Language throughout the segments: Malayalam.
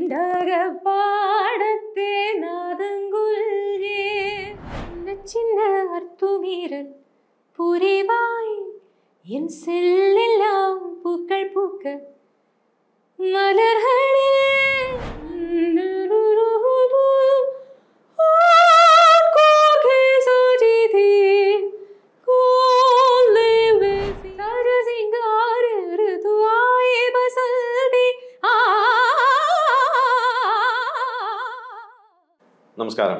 செந்தகப்பாடத்தே நாதங்குல்கே சின்ன சின்ன அர்த்துமீறல் புரிவாய் என் செல்லெல்லாம் பூக்கள் பூக்க மலர்களில் ஆட்கோர்க்கே சாஜிதே கோலே வேசி சார சிங்கார ഋതുവായേ ബസന്തി ആ നമസ്കാരം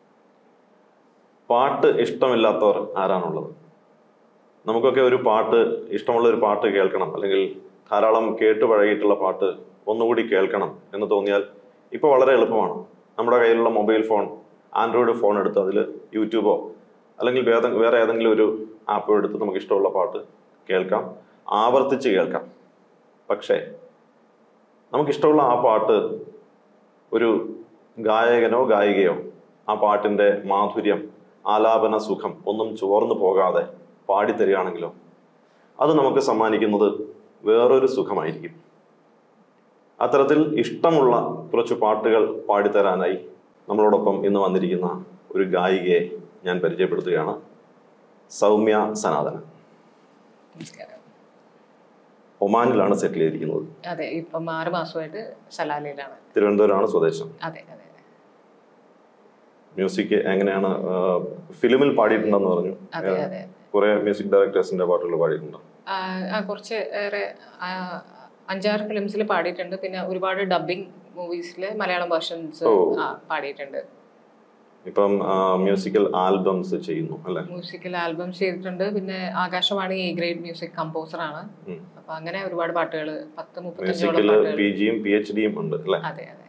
പാട്ട് ഇഷ്ടമില്ലാത്തവർ ആരാണുള്ളത് നമുക്കൊക്കെ ഒരു പാട്ട് ഇഷ്ടമുള്ള ഒരു പാട്ട് കേൾക്കണം അല്ലെങ്കിൽ ധാരാളം കേട്ട് പഴകിയിട്ടുള്ള പാട്ട് ഒന്നുകൂടി കേൾക്കണം എന്ന് തോന്നിയാൽ ഇപ്പോൾ വളരെ എളുപ്പമാണ് നമ്മുടെ കയ്യിലുള്ള മൊബൈൽ ഫോൺ ആൻഡ്രോയിഡ് ഫോൺ എടുത്ത് അതിൽ യൂട്യൂബോ അല്ലെങ്കിൽ വേറെ വേറെ ഏതെങ്കിലും ഒരു ആപ്പോ എടുത്ത് നമുക്ക് ഇഷ്ടമുള്ള പാട്ട് കേൾക്കാം ആവർത്തിച്ച് കേൾക്കാം പക്ഷേ നമുക്കിഷ്ടമുള്ള ആ പാട്ട് ഒരു ഗായകനോ ഗായികയോ ആ പാട്ടിൻ്റെ മാധുര്യം ആലാപന സുഖം ഒന്നും ചോർന്നു പോകാതെ പാടിത്തരികയാണെങ്കിലോ അത് നമുക്ക് സമ്മാനിക്കുന്നത് വേറൊരു സുഖമായിരിക്കും അത്തരത്തിൽ ഇഷ്ടമുള്ള കുറച്ച് പാട്ടുകൾ പാടിത്തരാനായി നമ്മളോടൊപ്പം ഇന്ന് വന്നിരിക്കുന്ന ഒരു ഗായികയെ ഞാൻ പരിചയപ്പെടുത്തുകയാണ് സൗമ്യ സനാതന നമസ്കാരം ഒമാനിലാണ് സെറ്റിൽ ചെയ്തിരിക്കുന്നത് അതെ ഇപ്പം ആറ് മാസമായിട്ട് സലാലയിലാണ് തിരുവനന്തപുരമാണ് സ്വദേശം അതെ അതെ മ്യൂസിക് എങ്ങനെയാണ് ആ, ഫിലിമിൽ പാടിയിട്ടുണ്ടെന്ന് പറഞ്ഞു അതെ അതെ കുറെ മ്യൂസിക് ഡയറക്ടേഴ്സിന്റെ പാട്ടുകൾ പാടിയിട്ടുണ്ട് ആ, ആ, കുറച്ച് ഏറെ ആ, അഞ്ചാറ് ഫിലിംസിൽ പാടിയിട്ടുണ്ട് പിന്നെ ഒരുപാട് ഡബിങ് മൂവീസിൽ മലയാളം വേർഷൻസ് ഓ. പാടിയിട്ടുണ്ട് ഇപ്പം മ്യൂസിക്കൽ ആൽബംസ് ചെയ്യുന്നു അല്ലെ മ്യൂസിക്കൽ ആൽബം ചെയ്തിട്ടുണ്ട് പിന്നെ Akashvani A grade music composer ആണ് ഉം. അപ്പൊ അങ്ങനെ ഒരുപാട് പാട്ടുകൾ പത്ത് മുപ്പത്തഞ്ചോളം മ്യൂസിക്കിൽ പാട്ടുകൾ പി ജിയും പി എച്ച് ഡിയും ഉണ്ട് അല്ലെ അതെ അതെ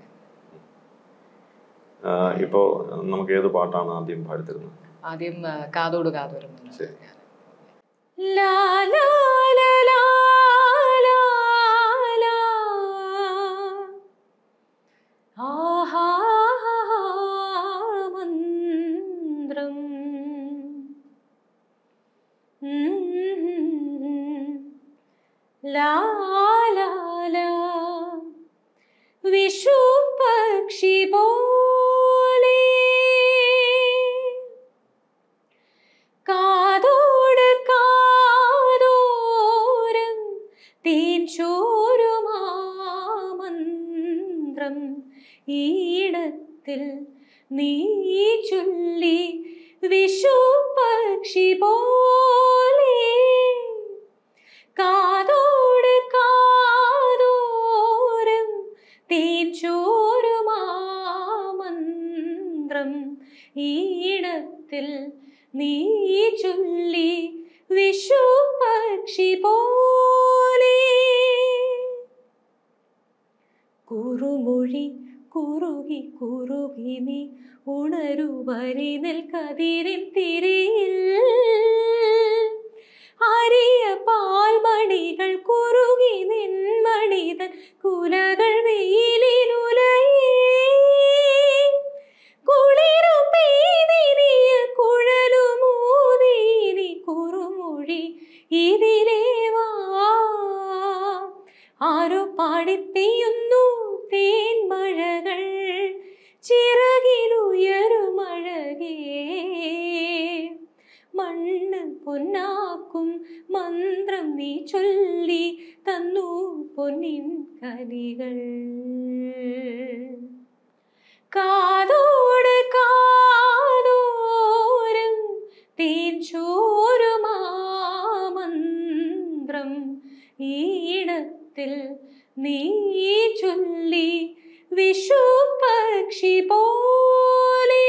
ഇപ്പോ നമുക്ക് ഏത് പാട്ടാണ് ആദ്യം പാടിത്തരുന്നത് ആദ്യം ആ, കാതോട് കാതോരം ശരി. ലാ ലാ ലാ ലാ ലാ ലാ. ആഹാ മന്ത്രം ഉം. ലാ ലാ ലാ. വിഷു പക്ഷി പോലെ കാതോട് കാതോരം തേൻ ചോരുമാമന്ത്രം ഈടത്തിൽ നീ ചൊല്ലി വിഷു പക്ഷി പോലെ കാതോട് കാതോരം തേൻ ചോരുമാമന്ത്രം ഈടത്തിൽ നീ ചൊല്ലി വിഷു പക്ഷി പോലെ കുറുമൊഴി കുറുകി കുറുകി നീ ഉണരുവരി നിൽക്കതിരിൻ തിരിയിൽ അരിയ പാൽമണികൾ കുറുകി നിൻമണിതൻ കുലകൾ വെയിലിനുലയേ കുളിരും പെയ്തിനിയ കുഴലുമൂതീനി കുറുമൊഴി ഇതിലേ വാ ആരോ പാടിപ്പെയ്യുന്നു തേൻമഴകൾ ചിറകിലുയരുമഴകേ മണ്ണ് പൊന്നാക്കും മന്ത്രം നീ ചൊല്ലി തന്നു പൊന്നിൻ കനികൾ കാതോട് കാതോരം തേൻ ചോരുമാമന്ത്രം ഈടത്തിൽ നീ ചൊല്ലി വിഷു പക്ഷി പോലെ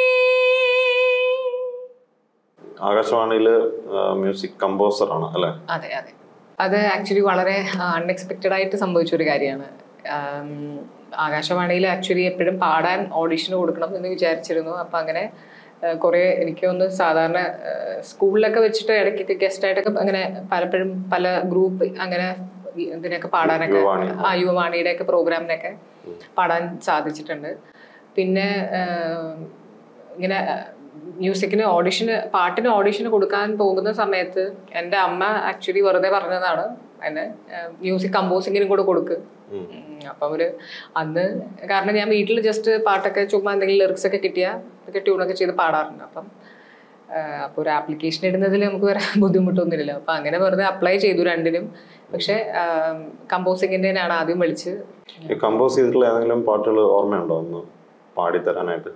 ആകാശവാണിയില് മ്യൂസിക് കമ്പോസർ ആണ് അല്ലെ അതെ അതെ അത് ആക്ച്വലി വളരെ അൺഎക്സ്പെക്റ്റഡ് ആയിട്ട് സംഭവിച്ച ഒരു കാര്യമാണ് ആം, ആകാശവാണിയിൽ ആക്ച്വലി എപ്പോഴും പാടാൻ ഓഡിഷൻ കൊടുക്കണം എന്ന് വിചാരിച്ചിരുന്നു അപ്പം അങ്ങനെ ആ, കുറേ എനിക്ക് ഒന്ന് സാധാരണ ആ, സ്കൂളിലൊക്കെ വെച്ചിട്ട് ഇടയ്ക്ക് ഗസ്റ്റ് ആയിട്ടൊക്കെ അങ്ങനെ പലപ്പോഴും പല ഗ്രൂപ്പ് അങ്ങനെ ഈ ഇതിനൊക്കെ പാടാനൊക്കെ യുവവാണി. ആ യുവവാണിയുടെ ഒക്കെ പ്രോഗ്രാമിനൊക്കെ പാടാൻ സാധിച്ചിട്ടുണ്ട് പിന്നെ ആ, ഇങ്ങനെ മ്യൂസിക്കിന് ഓഡിഷന് പാട്ടിന് ഓഡിഷന് കൊടുക്കാൻ പോകുന്ന സമയത്ത് എൻ്റെ അമ്മ ആക്ച്വലി വെറുതെ പറഞ്ഞതാണ് അതിന് മ്യൂസിക് കമ്പോസിങ്ങിനും കൂടെ കൊടുക്ക് ഉം. ഉം, അപ്പം അവര് അന്ന് കാരണം ഞാൻ വീട്ടിൽ ജസ്റ്റ് പാട്ടൊക്കെ ചുമ്മാ എന്തെങ്കിലും ലിറിക്സ് ഒക്കെ കിട്ടിയാൽ അതൊക്കെ ട്യൂണൊക്കെ ചെയ്ത് പാടാറുണ്ട് അപ്പം അപ്പോൾ ഒരു ആപ്ലിക്കേഷൻ ഇടുന്നതിൽ നമുക്ക് വേറെ ബുദ്ധിമുട്ടൊന്നുമില്ല അപ്പം അങ്ങനെ വെറുതെ അപ്ലൈ ചെയ്തു രണ്ടിനും പക്ഷേ കമ്പോസിങ്ങിൻ്റെനാണ് ആദ്യം വിളിച്ച് ഈ കമ്പോസ് ചെയ്തിട്ടുള്ള ഏതെങ്കിലും പാട്ടുകൾ ഓർമ്മയുണ്ടോ ഒന്ന് പാടിത്തരാനായിട്ട്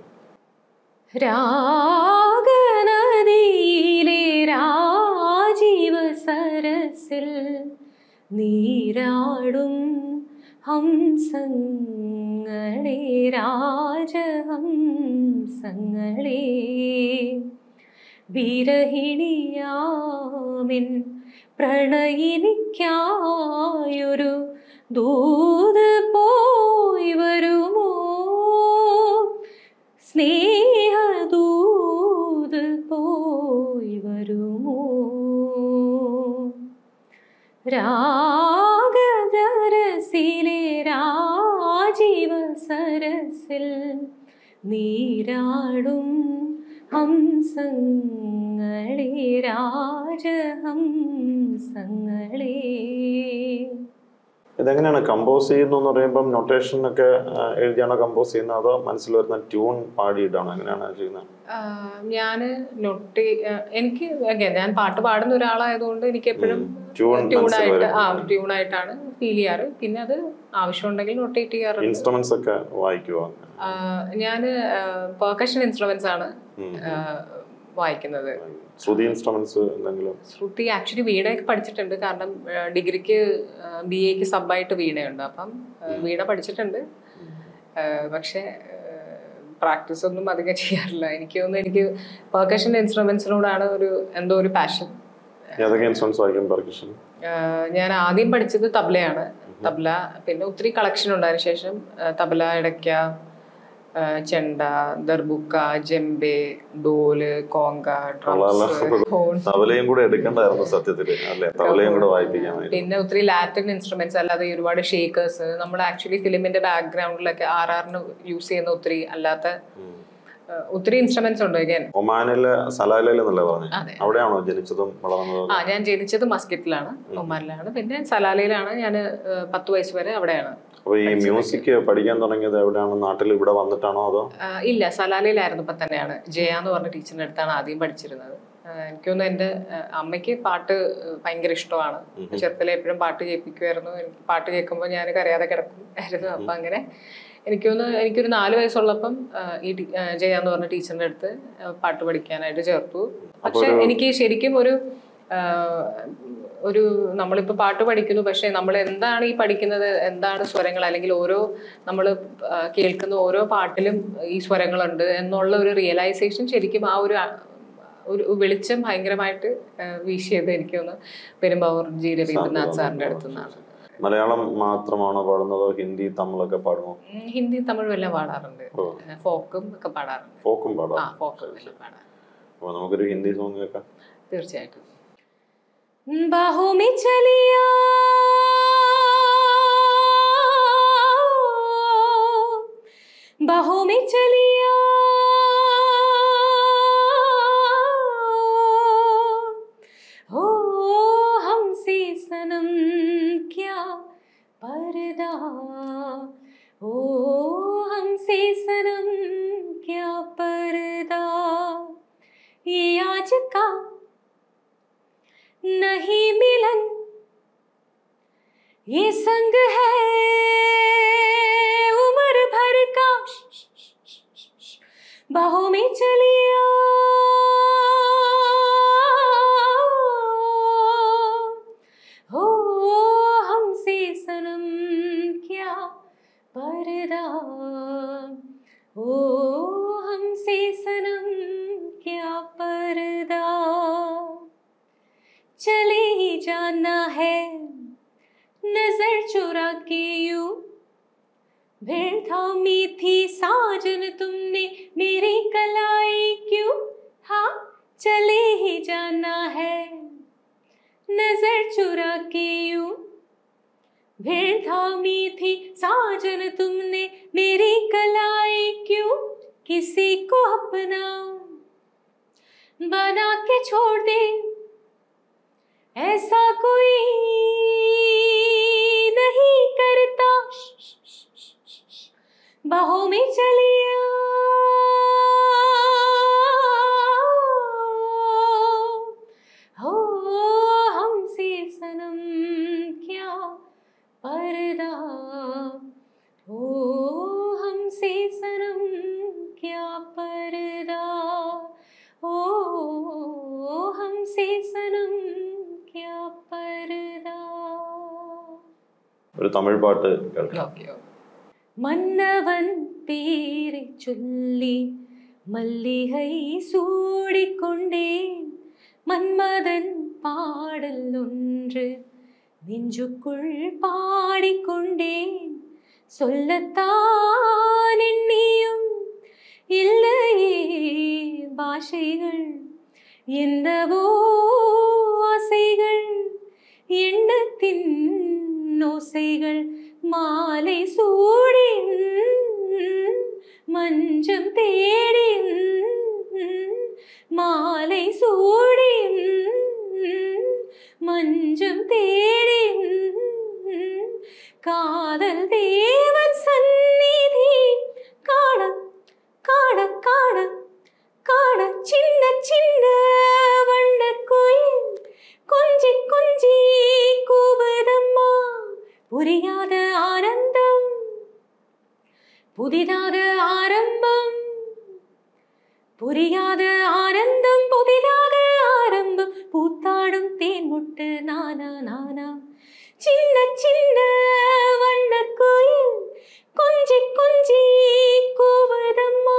രാഗനദിയിലെ രാജീവ സരസിൽ നീരാടും ഹംസങ്ങളെ രാജഹംസങ്ങളെ വിരഹിണിയാമിൻ പ്രണയിനിക്കായൊരു ദൂത് പോയി വരുമോ സ്നേഹദൂത് പോയി വരുമോ രാഗരസിലെ രാജീവ സരസിൽ നീരാടും ഹംസങ്ങളെ രാജഹംസങ്ങളെ ഇതെങ്ങനെയാണ് കമ്പോസ് ചെയ്യുന്നു എന്ന് പറയുമ്പം നൊട്ടേഷൻ ഒക്കെ ആ, എഴുതിയാണോ കമ്പോസ് ചെയ്യുന്നത് അതോ മനസ്സിൽ വരുന്ന ട്യൂൺ പാടിയിട്ടാണോ എങ്ങനെയാണ് ചെയ്യുന്നത് ഞാൻ നൊട്ടി എനിക്ക് again, ഞാൻ പാട്ട് പാടുന്ന ഒരാളായതുകൊണ്ട് എനിക്ക് എപ്പോഴും ട്യൂൺ ട്യൂണായിട്ട് ആ ട്യൂണായിട്ടാണ് ഫീൽ ചെയ്യാറ് പിന്നെ അത് ആവശ്യമുണ്ടെങ്കിൽ നൊട്ടേറ്റ് ചെയ്യാറുണ്ട് ഇൻസ്ട്രുമെന്റ്സ് ഒക്കെ വായിക്കുവോ ഞാൻ പെർക്കഷൻ ഇൻസ്ട്രുമെന്റ്സ് ആണ് ഉം. ആ, വായിക്കുന്നത് ശ്രുതി ഇൻസ്ട്രുമെന്റ്സ് എന്തെങ്കിലും ശ്രുതി ആക്ച്വലി വീണയൊക്കെ പഠിച്ചിട്ടുണ്ട് കാരണം ആ, ഡിഗ്രിക്ക് ബി എക്ക് സബായിട്ട് വീണയുണ്ട് അപ്പം ആ, വീണ പഠിച്ചിട്ടുണ്ട് ആ, പക്ഷേ പ്രാക്ടീസ് ഒന്നും അധികം ചെയ്യാറില്ല എനിക്ക് തോന്നുന്നു എനിക്ക് പെർക്കഷൻ ഇൻസ്ട്രുമെന്റ്സിനോടാണ് ഒരു എന്തോ ഒരു പാഷൻ ഏതൊക്കെ ഇൻസ്ട്രുമെന്റ്സ് വായിക്കും പെർക്കഷൻ ഞാൻ ആദ്യം പഠിച്ചത് തബ്ലയാണ് തബ്ല പിന്നെ ഒത്തിരി കളക്ഷൻ ഉണ്ട് അതിനുശേഷം ആ, തബ്ല ഇടയ്ക്ക ആ, ചെണ്ട ദർബുക്ക ജെമ്പെ ഡോല് കോങ്ക ഡ്രംസ് ഹോൺ തവലയും കൂടെ എടുക്കണ്ടായിരുന്നു സത്യത്തില് അല്ലെ തവലയും കൂടെ വായിപ്പിക്കാൻ വേണ്ടി പിന്നെ ഒത്തിരി ലാറ്റിൻ ഇൻസ്ട്രുമെന്റ്സ് അല്ലാതെ ഈ ഒരുപാട് ഷേക്കേഴ്സ് നമ്മൾ ആക്ച്വലി ഫിലിമിന്റെ ബാക്ക്ഗ്രൗണ്ടിലൊക്കെ ആർ ആറിന് യൂസ് ചെയ്യുന്ന ഒത്തിരി അല്ലാത്ത ഉം. ആ, ഒത്തിരി ഇൻസ്ട്രുമെന്റ്സ് ഉണ്ട് again. ഒമാനിലെ സലാലയിൽ എന്നല്ലേ പറഞ്ഞു അതെ. അവിടെയാണോ ജനിച്ചതും വളർന്നതും ആ ഞാൻ ജനിച്ചത് മസ്കറ്റിലാണ് ഒമാനിലാണ് പിന്നെ സലാലയിലാണ് ഞാൻ പത്ത് വയസ്സ് വരെ അവിടെയാണ് അപ്പൊ ഈ മ്യൂസിക് പഠിക്കാൻ തുടങ്ങിയത് എവിടെയാണ് നാട്ടിൽ ഇവിടെ വന്നിട്ടാണോ അതോ ആ, ഇല്ല സലാലയിലായിരുന്നു ഇപ്പൊ തന്നെയാണ് ജയ എന്ന് പറഞ്ഞ ടീച്ചറിന്റെ അടുത്താണ് ആദ്യം പഠിച്ചിരുന്നത് ആ, എനിക്കൊന്ന് എൻ്റെ ആ, അമ്മയ്ക്ക് പാട്ട് ഭയങ്കര ഇഷ്ടമാണ് ചെറുപ്പത്തിലെ എപ്പോഴും പാട്ട് കേൾപ്പിക്കുമായിരുന്നു എനിക്ക് പാട്ട് കേൾക്കുമ്പോൾ ഞാൻ കരയാതെ കിടക്കും ആയിരുന്നു അപ്പൊ അങ്ങനെ എനിക്കൊന്ന് എനിക്കൊരു നാല് വയസ്സുള്ളപ്പം ആ, ഈ ടി- ആ, ജയ എന്ന് പറഞ്ഞ ടീച്ചറിന്റെ അടുത്ത് ആ, പാട്ട് പഠിക്കാനായിട്ട് ചേർത്തു പക്ഷെ എനിക്ക് ശരിക്കും ഒരു ആ, ഒരു നമ്മളിപ്പോ പാട്ട് പഠിക്കുന്നു പക്ഷെ നമ്മൾ എന്താണ് ഈ പഠിക്കുന്നത് എന്താണ് സ്വരങ്ങൾ അല്ലെങ്കിൽ ഓരോ നമ്മൾ കേൾക്കുന്ന ഓരോ പാട്ടിലും ഈ സ്വരങ്ങളുണ്ട് എന്നുള്ള ഒരു റിയലൈസേഷൻ ശരിക്കും ആ ഒരു ആ, ഒരു വെളിച്ചം ഭയങ്കരമായിട്ട് ആ, വീശിയത് എനിക്ക് ഒന്ന് പെരുമ്പാവൂർ ജി രവീന്ദ്രനാഥ് സാറിന്റെ അടുത്തു നിന്നാണ് മലയാളം മാത്രമാണോ പാടുന്നതോ ഹിന്ദി തമിഴൊക്കെ പാടുമോ ഉം, ഹിന്ദി തമിഴും എല്ലാം പാടാറുണ്ട് ഓ. ഫോക്കും ഒക്കെ പാടാറുണ്ട് ഫോക്കും ആ പാടാം ഫോക്കും എല്ലാം പാടാറുണ്ട് അപ്പൊ നമുക്കൊരു ഹിന്ദി സോങ് കേൾക്കാം തീർച്ചയായിട്ടും बाहों में चलिया बाहों में चलिया हो हमसे सनम क्या पर्दा ओ हमसे सनम क्या पर्दा ये आज का नहीं मिलन ये संग है उम्र भर का बाहों में चलिया हो हमसे सनम क्या पर्दा ओ हमसे सनम क्या पर्दा चले ही जाना है नजर चुरा के यू भीड़ थामी थी साजन तुमने मेरी कलाई क्यों हाँ चले ही जाना है नजर चुरा के यू भीड़ थामी थी साजन तुमने मेरी कलाई क्यों किसी को अपना बना के छोड़ दे ऐसा कोई बाहों में चलिया हो हमसे सनम क्या पर्दा हो हमसे सनम क्या पर्दा हो हमसे सनम क्या पर्दा ഒരു തമിഴ് പാട്ട് കേൾക്കാം ഓക്കെ மன்னவன் பேரை சொல்லி மல்லிகை சூடிக்கொண்டேன் மன்மதன் பாடல் ஒன்று நெஞ்சுக்குள் பாடிக்கொண்டேன் சொல்லத்தான் எண்ணியும் இல்லையே பாஷைகள் எந்தவோ ஆசைகள் எண்ணத்தின் ஓசைகள் மாலை சூடின் மஞ்சம் தேடின் மாலை சூடின் மஞ்சம் தேடின் காதல் தேவன் சந்நிதி காண காண காண காண சின்ன சின்ன வண்ணக் குயில் கொஞ்சி கொஞ்சி கூவதம்மா புரியாத ஆனந்தம் புதிதாக ஆரம்பம் புரியாத ஆனந்தம் புதிதாக ஆரம்பம் பூத்தாடும் தேன் முட்டு நானா நானா சின்ன சின்ன வண்ணக் குயில் கொஞ்சி கொஞ்சி கூவதம்மா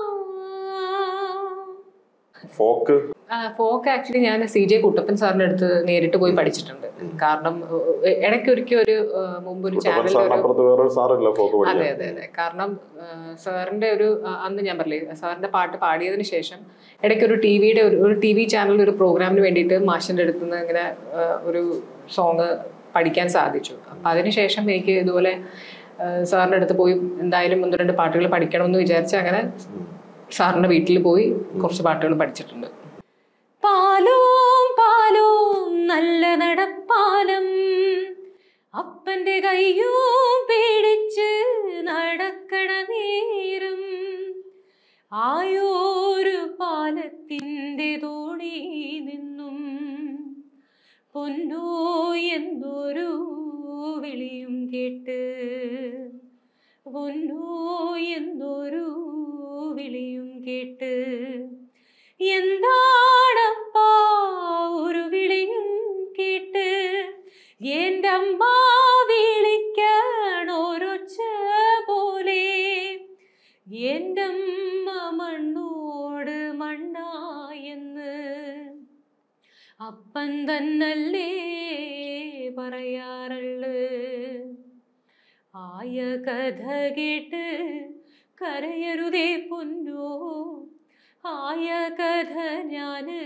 ഫോക്ക് ഫോക്ക് ആക്ച്വലി ഞാൻ സി ജെ കുട്ടപ്പൻ സാറിന്റെ അടുത്ത് നേരിട്ട് പോയി പഠിച്ചിട്ടുണ്ട് കാരണം ഏഹ്, ഇടയ്ക്കൊരിക്കൽ ഒരു ഏഹ്, മുമ്പ് ഒരു കുട്ടപ്പൻ ചാനലിൽ സാറിന് ഒരു അപ്പുറത്ത് വേറൊരു സാറില്ല ഫോക്ക് അതെ പഠിക്കാൻ അതെ അതെ കാരണം ആ, സാറിന്റെ ഒരു ആ, അന്ന് ഞാൻ പറഞ്ഞില്ലേ സാറിന്റെ പാട്ട് പാടിയതിന് ശേഷം ഇടയ്ക്ക് ഒരു ടി വിയുടെ ഒരു ഒരു ടി വി ചാനലിൽ ഒരു പ്രോഗ്രാമിന് വേണ്ടിയിട്ട് മാഷിന്റെ അടുത്ത് നിന്ന് ഇങ്ങനെ ആ, ഒരു സോങ് പഠിക്കാൻ സാധിച്ചു അപ്പൊ അതിനുശേഷം എനിക്ക് ഇതുപോലെ ആ, സാറിന്റെ അടുത്ത് പോയി എന്തായാലും ഒന്ന് രണ്ട് പാട്ടുകൾ പഠിക്കണമെന്ന് വിചാരിച്ച് അങ്ങനെ സാറിന്റെ വീട്ടിൽ പോയി കുറച്ച് പാട്ടുകൾ പഠിച്ചിട്ടുണ്ട് പാലോം പാലോം നല്ല നടപ്പാലം അപ്പന്റെ കയ്യും പേടിച്ച് നടക്കണ നേരം ആയോരു പാലത്തിൻ്റെ തോണി നിന്നും പൊന്നോ എന്നൊരു വിളിയും കേട്ട് പൊന്നോ എന്നൊരു വിളിയും കേട്ട് എന്താണപ്പാ ഒരു വിളിയും കേട്ട് എൻ്റെ അമ്മ വിളിക്കണൊരൊച്ച പോലെ എൻ്റെ അമ്മ മണ്ണോട് മണ്ണായെന്ന് അപ്പൻ തന്നല്ലേ പറയാറുള്ളു ആയ കഥ കേട്ട് കരയരുതേ പൊന്നോ ആയ കഥ ഞാന്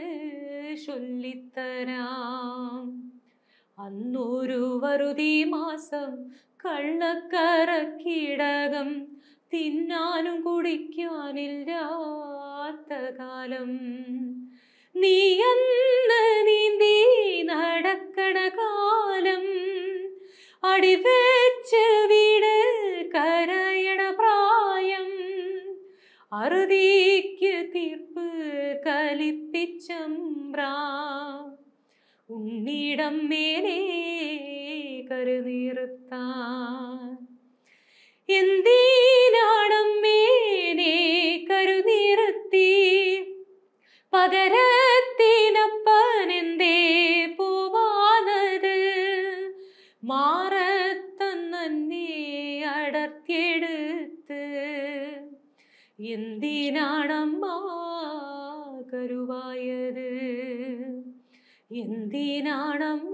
ചൊല്ലിത്തരാം അന്നൊരു വറുതി മാസം കള്ളക്കറക്കിടകം തിന്നാനും കുടിക്കാനില്ലാത്ത കാലം നീ അന്ന് നീന്തി നടക്കണ കാലം അടിവെച്ച് വീട് കരയണ പ്രായം അറുതിക്ക് തീർപ്പ് കലിപ്പിച്ചമ്പ്രാ ഉണ്ണിടം മേലെ കരുനീർത്താൻ എന്തിനാണമ്മേനെ കരുനീർത്തി പകരത്തിനപ്പനെന്തേ പോവാനത് മാറത്തന്നെ അടർത്തിയെടുത്ത് എന്തിനാണമ്മ കരുവായത് എന്തിനാണമ്മ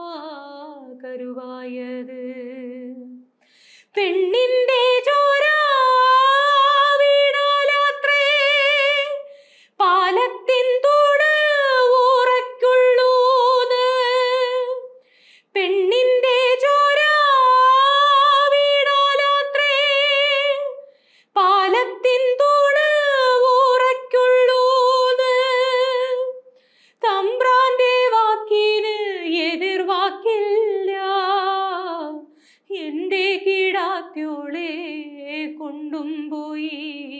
കരുവായത് പെണ്ണിന്റെ ചോര വീണാലാത്രേ പാലത്തിൻ തൂണ് ഊറയ്ക്കുള്ളൂന്ന് പെണ്ണിന്റെ ചോര വീണാലാത്രേ പാലത്തിൻ തൂണ് ഊറയ്ക്കുള്ളൂന്ന് തമ്പ്രാന്റെ വാക്കിന് എതിർവാക്കില്ല എന്റെ കിടാത്യോളെ രണ്ടും പോയി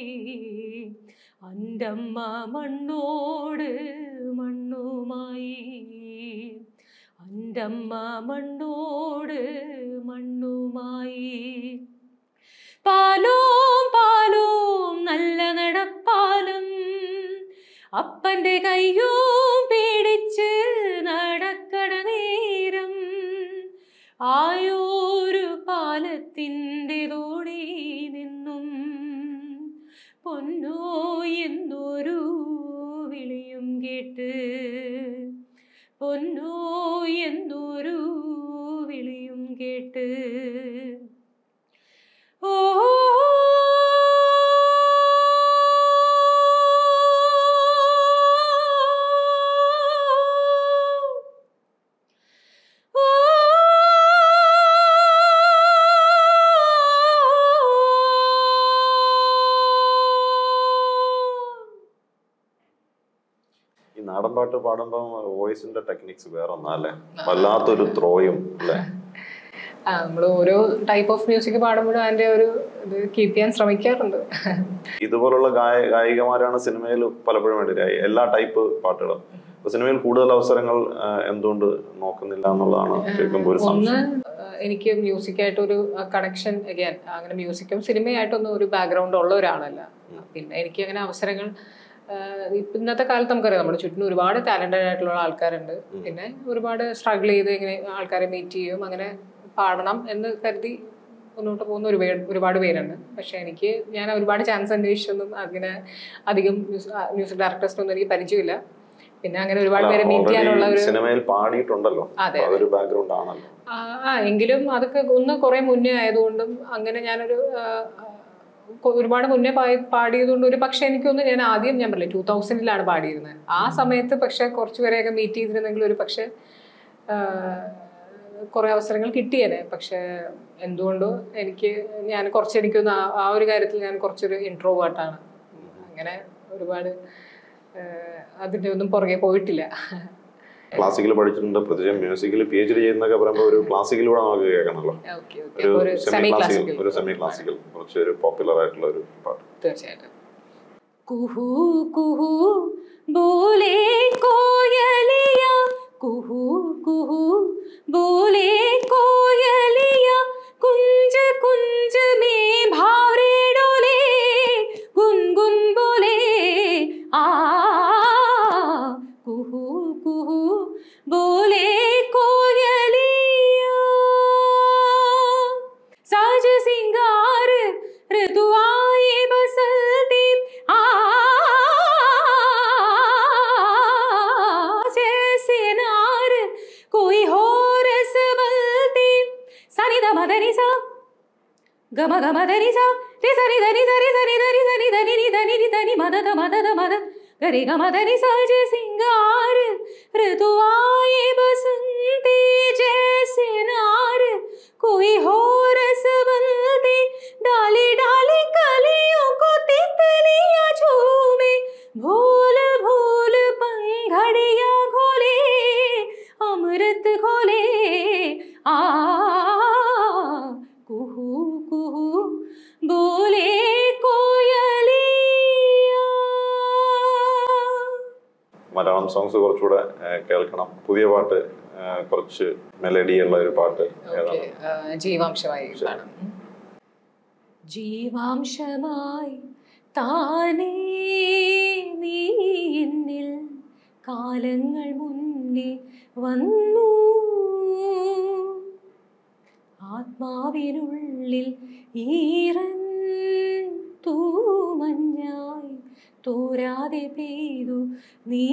അൻ്റമ്മ മണ്ണോട് മണ്ണുമായി അൻ്റമ്മ മണ്ണോട് മണ്ണുമായി പാലോം പാലോം നല്ല നടപ്പാലും അപ്പന്റെ കയ്യും പേടിച്ച് നടക്കട നേരം ആയോരു പാലത്തിൻ്റെ തോണി നിന്നും പൊന്നോ എന്നൊരു വിളിയും കേട്ട് പൊന്നോ എന്നൊരു വിളിയും കേട്ട് ഓ ഈ നാടൻ പാട്ട് പാടുമ്പോൾ വോയിസിന്റെ ടെക്നിക്സ് വേറെ ഒന്നാ അല്ലേ വല്ലാത്തൊരു ത്രോയും അല്ലേ നമ്മൾ ഓരോ ടൈപ്പ് ഓഫ് മ്യൂസിക് പാടുമ്പോഴും അതിന്റെ ഒരു ഇത് കീപ്പ് ചെയ്യാൻ ശ്രമിക്കാറുണ്ട് ഇതുപോലുള്ള ഗായ ഗായികമാരാണ് സിനിമയിൽ പലപ്പോഴും വേണ്ടി എല്ലാ ടൈപ്പ് പാട്ടുകളും അപ്പൊ സിനിമയിൽ കൂടുതൽ അവസരങ്ങൾ ആ, എന്തുകൊണ്ട് നോക്കുന്നില്ല എന്നുള്ളതാണ് കേൾക്കുമ്പോൾ ഒരു ഒന്ന് സംശയം ആ, എനിക്ക് മ്യൂസിക്കായിട്ടൊരു കണക്ഷൻ അഗൈൻ അങ്ങനെ മ്യൂസിക്കും സിനിമയായിട്ടൊന്നും ഒരു ബാക്ക്ഗ്രൗണ്ട് ഉള്ള ഒരാളല്ല പിന്നെ എനിക്ക് അങ്ങനെ അവസരങ്ങൾ ആ, ഇപ്പ ഇന്നത്തെ കാലത്ത് നമുക്കറിയാം നമ്മുടെ ചുറ്റിനും ഒരുപാട് ടാലന്റഡ് ആയിട്ടുള്ള ആൾക്കാരുണ്ട് പിന്നെ ഒരുപാട് സ്ട്രഗിൾ ചെയ്ത് ഇങ്ങനെ ആൾക്കാരെ മീറ്റ് ചെയ്യും അങ്ങനെ പാടണം എന്ന് കരുതി മുന്നോട്ട് പോകുന്ന ഒരു ഒരുപാട് പേരുണ്ട് പക്ഷെ എനിക്ക് ഞാൻ ഒരുപാട് ചാൻസ് അന്വേഷിച്ചൊന്നും അങ്ങനെ അധികം മ്യൂസിക് ഡയറക്ടേഴ്സിനൊന്നും എനിക്ക് പരിചയമില്ല പിന്നെ അങ്ങനെ ഒരുപാട് പേരെ മീറ്റ് ചെയ്യാനുള്ള ഓൾറെഡി ഒരു സിനിമയിൽ പാടിയിട്ടുണ്ടല്ലോ അതെ, അപ്പൊ അതൊരു ബാക്ക്ഗ്രൗണ്ട് ആണല്ലോ ആ ആ, എങ്കിലും അതൊക്കെ ഒന്ന് കുറെ മുന്നേ ആയതുകൊണ്ടും അങ്ങനെ ഞാനൊരു ആ, ആ, കൊ- ഒരുപാട് മുന്നേ പാ- പാടിയതുകൊണ്ട് ഒരു പക്ഷെ എനിക്കൊന്ന് ഞാൻ ആദ്യം ഞാൻ പറഞ്ഞില്ല ടൂ തൗസൻഡിലാണ് പാടിയിരുന്നത് ആ സമയത്ത് പക്ഷെ കുറച്ച് പേരെയൊക്കെ മീറ്റ് ചെയ്തിരുന്നെങ്കിൽ ഒരു പക്ഷെ കുറെ അവസരങ്ങൾ കിട്ടിയേനെ പക്ഷെ എന്തുകൊണ്ടോ എനിക്ക് ഞാൻ കുറച്ച് എനിക്കൊന്ന് ആ- ആ ഒരു കാര്യത്തിൽ ഞാൻ കുറച്ചൊരു ഇൻട്രോവേർട്ടാണ് അങ്ങനെ ഒരുപാട് ആ, അതിന്റെ ഒന്നും പുറകെ പോയിട്ടില്ല ക്ലാസിക്കൽ പഠിച്ചിട്ടുണ്ട് പ്രത്യേകിച്ച് മ്യൂസിക്കിൽ പി എച്ച് ഡി ചെയ്യുന്നൊക്കെ പറയുമ്പോൾ ഒരു ക്ലാസിക്കലൂടെ നമുക്ക് കേൾക്കണമല്ലോ ഓക്കെ ഓക്കെ ഒരു ഒരു സെമി സെമി ക്ലാസിക്കൽ ക്ലാസിക്കൽ ഒരു സെമി ക്ലാസിക്കൽ കുറച്ച് ഒരു പോപ്പുലർ ആയിട്ടുള്ള ഒരു പാട്ട് തീർച്ചയായിട്ടും കുഹു കുഹു ബോലെ കോയലിയ കുഹു കുഹു ബോലെ കോയലിയ കുഞ്ച കുഞ്ച മേ ഭാവരെ ഡോലെ ഗുൻഗുൻ ബോലെ ആ കുഹു കുഹു ബോലെ കോയലിയ साज सिंगार ऋतु आए बसंती आ जैसे नार कोई हो रसवलती सनी द मदनी सा गम गम धनी सा रे सनी धनी धनी धनी धनी धनी धनी नी धनी नी धनी मद द मद द मद गरे गम धनी साज सिंगार ऋतु आए बसंती जैसे नार कोई हो रसवंती डाली डाली कलियों को तितलियां झूमे भूल भूल पंघड़िया घोले अमृत घोले आ कुहू कुहू बोले कोयलिया മലയാളം സോങ്സ് കുറച്ചുകൂടെ ആ, കേൾക്കണം പുതിയ പാട്ട് ആ, കുറച്ച് മെലഡി ഉള്ള ഒരു പാട്ട് ഏതാണ് ഓക്കെ ജീവാംശമായി കാണാം ജീവാംശമായി താനേ നീ എന്നിൽ കാലങ്ങൾ മുന്നേ വന്നു ആത്മാവിനുള്ളിൽ ഈറൻ തൂമഞ്ഞായി തോരാതെ പെയ്തു നീ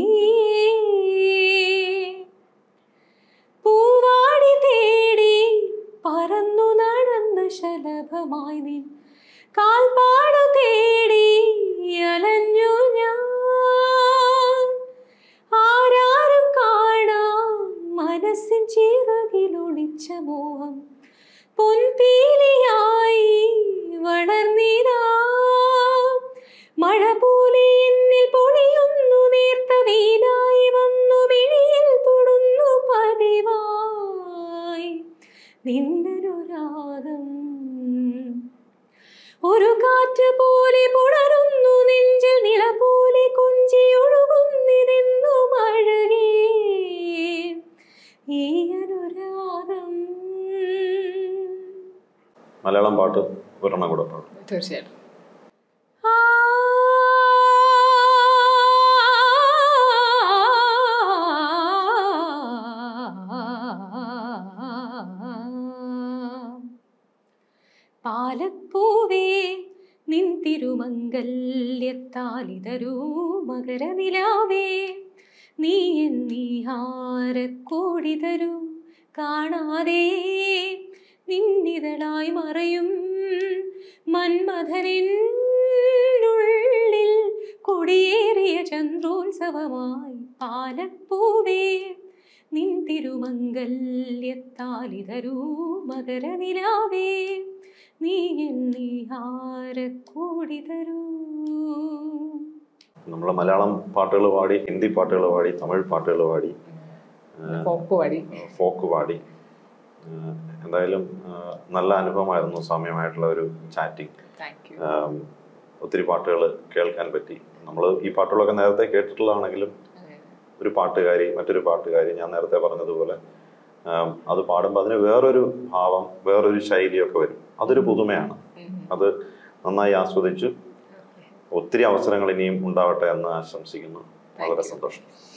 പൂവാടി തേടി പറന്നു നടന്നു ശലഭമായി നിൻ കാൽപ്പാടു തേടി അലഞ്ഞു ഞാൻ ആരാരും കാണാം മനസ്സിൻ ചിറകിലൊളിച്ച മോഹം പൊൻപീലിയായി വളർന്നിതാ മഴ പോലെ എന്നിൽ പൊഴിയുന്നു നേർത്ത വെയിലായി വന്നു മിഴിയിൽ തൊടുന്നു പതിവായി നിന്നൊരു രാഗം ഒരു കാറ്റ് പോലെ പുണരുന്നു നെഞ്ചിൽ നില പോലെ കൊഞ്ചിയൊഴുകുന്നിതെന്നു മഴകേ ഈ അനുരാഗം മലയാളം പാട്ട് ഒരെണ്ണം കൂടെ പാടും തീർച്ചയായിട്ടും ആ പാലപ്പൂവേ നിൻ തിരുമംഗല്യത്താലിതരൂ മകരനിലാവേ നീ എന്നീഹാരക്കോടി തരൂ കാണാതെ നിന്നിതളായി മറയും മന്മഥനിനുള്ളിൽ കൊടിയേറിയ ചന്ദ്രോത്സവമായി പാലപ്പൂവേ നിൻ തിരുമംഗല്യത്താലിതരൂ മകരനിലാവേ നീ എന്നീഹാരക്കോടി തരൂ നമ്മൾ മലയാളം പാട്ടുകൾ പാടി ഹിന്ദി പാട്ടുകൾ പാടി തമിഴ് പാട്ടുകൾ പാടി ഫോക്ക് വഴി ഫോക്ക് പാടി ഏഹ് എന്തായാലും ഏഹ് നല്ല അനുഭവമായിരുന്നു സാമ്യമായിട്ടുള്ള ഒരു ചാറ്റിംഗ് താങ്ക് യു ഒത്തിരി പാട്ടുകൾ കേൾക്കാൻ പറ്റി നമ്മൾ ഈ പാട്ടുകളൊക്കെ നേരത്തെ കേട്ടിട്ടുള്ളതാണെങ്കിലും ഒരു പാട്ടുകാരി മറ്റൊരു പാട്ടുകാരി ഞാൻ നേരത്തെ പറഞ്ഞതുപോലെ ആം, അത് പാടുമ്പോൾ അതിന് വേറൊരു ഭാവം വേറൊരു ശൈലിയൊക്കെ വരും അതൊരു പുതുമയാണ് അത് നന്നായി ആസ്വദിച്ചു ഒത്തിരി അവസരങ്ങൾ ഇനിയും ഉണ്ടാവട്ടെ എന്ന് ആശംസിക്കുന്നു വളരെ സന്തോഷം